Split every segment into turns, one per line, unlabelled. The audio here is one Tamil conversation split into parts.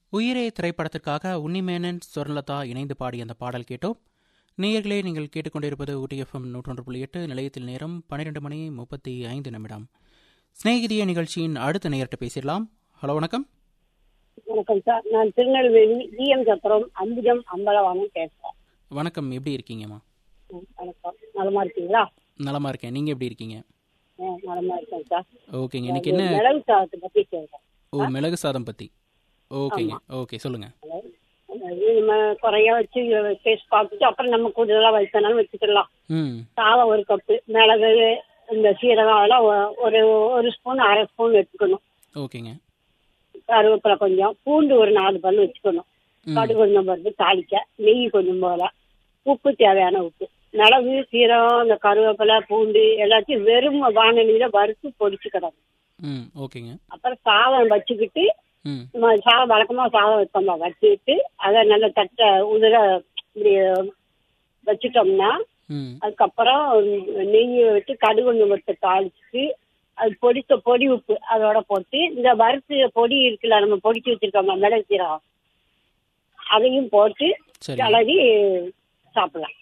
உயிரே திரைப்படத்திற்காக உன்னிமேனன் சுவர்ணலதா இணைந்து பாடிய அந்த பாடல் கேட்டோம் நேயர்களே நீங்கள் கேட்டுக்கொண்டிருப்பது ஊட்டி எஃப்எம் நூற்றொன்று புள்ளி எட்டு நிலையத்தில் நேரம் பன்னிரெண்டு மணி முப்பத்தி ஐந்து நிமிடம் சிநேகிதிய நிகழ்ச்சியின் அடுத்த நேயர்கிட்ட பேசிடலாம் ஹலோ வணக்கம்
வணக்கம் சார் நான் திருநெல்வேலி ஜிஎம் சத்திரம் அம்புஜம் அம்பலவாணன் பேசுறேன்
வணக்கம் எப்படி இருக்கீங்கம்மா
ம், வணக்கம் நலமா இருக்கீங்களா
நலமா இருக்கேன் நீங்கள் எப்படி இருக்கீங்க
ஆ, நலமா இருக்கேன் சார்
ஓகேங்க இன்னைக்கு என்ன
மிளகு சாதத்தை பத்தி சொல்றேன்
ஓ மிளகு சாதம் பற்றி ஓகேங்க ஓகே சொல்லுங்கள்
அது நம்ம குறைய வச்சு டேஸ்ட் பார்த்துட்டு அப்புறம் நம்ம கூடுதலா வைக்கனாலும் வச்சுக்கலாம்
ம்
சாதம் ஒரு கப்பு மிளகு இந்த சீரகம் அதெல்லாம் ஒ- ஒரு ஒரு ஸ்பூன் அரை ஸ்பூன் எடுத்துக்கணும்
ஓகேங்க
கருவேப்பிலை கொஞ்சம் பூண்டு ஒரு நாலு பல்லு வச்சுக்கணும்
ம்.
கடுகு கொஞ்சம் பருப்பு தாளிக்க நெய் கொஞ்சம் போல உப்பு தேவையான உப்பு மிளகு சீரகம் இந்த கருவேப்பிலை பூண்டு எல்லாத்தையும் வெறும் வானலியில வறுத்து பொடிச்சு கிடக்கும்
ம் ஓகேங்க
அப்புறம் சாதம் வச்சுக்கிட்டு
ம்
நம்ம சாதம் வழக்கமா சாதம் வைப்போம்ல வச்சுக்கிட்டு அதை நல்ல தட்டை உதிர இப்படி வச்சுட்டோம்னா
ம்
அதுக்கப்புறம் நெய் வச்சு கடுகு கொஞ்சம் போட்டு தாளிச்சுட்டு அது பொடித்த பொடி உப்பு அதோட போட்டு இந்த வறுத்து பொடி இருக்குல்ல நம்ம பொடிச்சு வச்சிருக்கோம்ல மிளகு சீரகம் அதையும் போட்டு
சரி
கிளறி சாப்பிடலாம்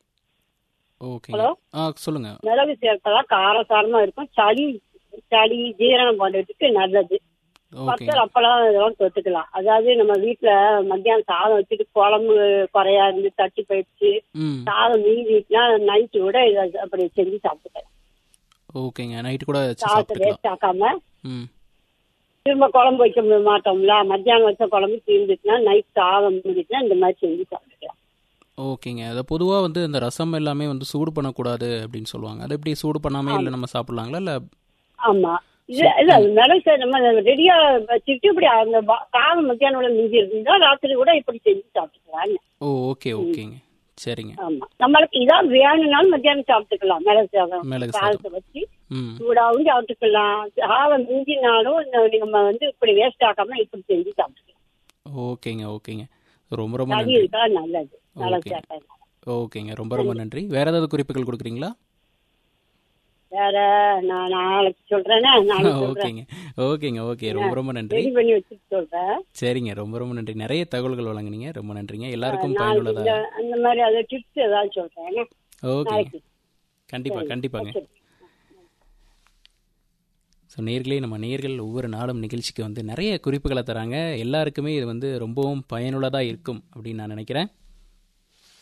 ஓகேங்க
ஹலோ?
ஆ சொல்லுங்க
மிளகு சேர்த்தலாம் காரசாரமா இருக்கும் சளி சளி ஜீரணம் பண்ணுறதுக்கு நல்லது
ஓகேங்க
பத்தல் அப்பளம் இதெல்லாம் தொட்டுக்கலாம் அதாவது நம்ம வீட்டுல மத்தியானம் சாதம் வச்சுட்டு குழம்பு குறையா இருந்து தட்டி போயிடுச்சு
ம்
சாதம் மீதிட்டுனா நைட்டு கூட இதை அப்படி செஞ்சு சாப்பிட்டுக்கலாம்
ஓகேங்க நைட்டு கூட வச்சு
சாதத்தை
சாப்பிட்டுக்கலாம்
வேஸ்ட் ஆக்காம
ம்
திரும்ப குழம்பு வைக்க மாட்டோம்ல மத்தியானம் வச்ச குழம்பு தீர்ந்துச்சுன்னா நைட் சாதம் முடிச்சுன்னா இந்த மாதிரி செஞ்சு சாப்பிட்டுக்கலாம்
ஓகேங்க அதை பொதுவாக வந்து இந்த ரசம் எல்லாமே வந்து சூடு பண்ணக்கூடாது அப்படின்னு சொல்லுவாங்க அதை எப்படி சூடு பண்ணாமே இல்லை நம்ம சாப்பிட்லாங்களா இல்லை
ஆமா இது இல்ல அது மிளகு சார் நம்ம ரெடியா வச்சுட்டு இப்படி அந்த பா- சாதம் மத்தியானம் உள்ள மிஞ்சி இருந்தா ராத்திரி கூட இப்படி செஞ்சு சாப்பிட்டுக்கலாம்
ஓ ஓகே ஓகேங்க சரிங்க
ஆமா நம்மளுக்கு இதான் வேணும்னாலும் மத்தியானம் சாப்பிட்டுக்கலாம் மிளகு சாதம்
மிளகு சாதம்
சாதத்தை வச்சு
ம்
சூடாவும் சாப்பிட்டுக்கலாம் சாதம் மிஞ்சினாலும் இந்த நம்ம வந்து இப்படி வேஸ்ட் ஆக்காம இப்படி செஞ்சு சாப்பிட்டுக்கலாம்
ஓகேங்க ஓகேங்க ரொம்ப ரொம்ப
சளி
நன்றி
இருக்கா நல்லது மிளகு
ஓகே.
சாப்பிட்டா
ஓகேங்க ரொம்ப ரொம்ப நன்றி வேற ஏதாவது குறிப்புகள் கொடுக்குறீங்களா
வேற நான் நாளைக்கு சொல்றேனே நாளைக்கு சொல்றேன்
ஓகேங்க ஓகேங்க ஓகே ரொம்ப ரொம்ப நன்றி
ரெடி பண்ணி வச்சுட்டு சொல்றேன்
சரிங்க ரொம்ப ரொம்ப நன்றி நிறைய தகவல்கள் வழங்குனீங்க ரொம்ப நன்றிங்க எல்லாருக்கும்
நாளைக்கு
பயனுள்ளதா
இந்த அந்த மாதிரி அதை டிப்ஸ் ஏதாவது சொல்றேன் என்ன?
ஓகேங்க
நாளைக்கு
கண்டிப்பா கண்டிப்பாங்க
சரி.
ஸோ நேர்களே நம்ம நேர்கள் ஒவ்வொரு நாளும் நிகழ்ச்சிக்கு வந்து நிறைய குறிப்புகளை தராங்க எல்லாருக்குமே இது வந்து ரொம்பவும் பயனுள்ளதாக இருக்கும் அப்படின்னு நான் நினைக்கிறேன்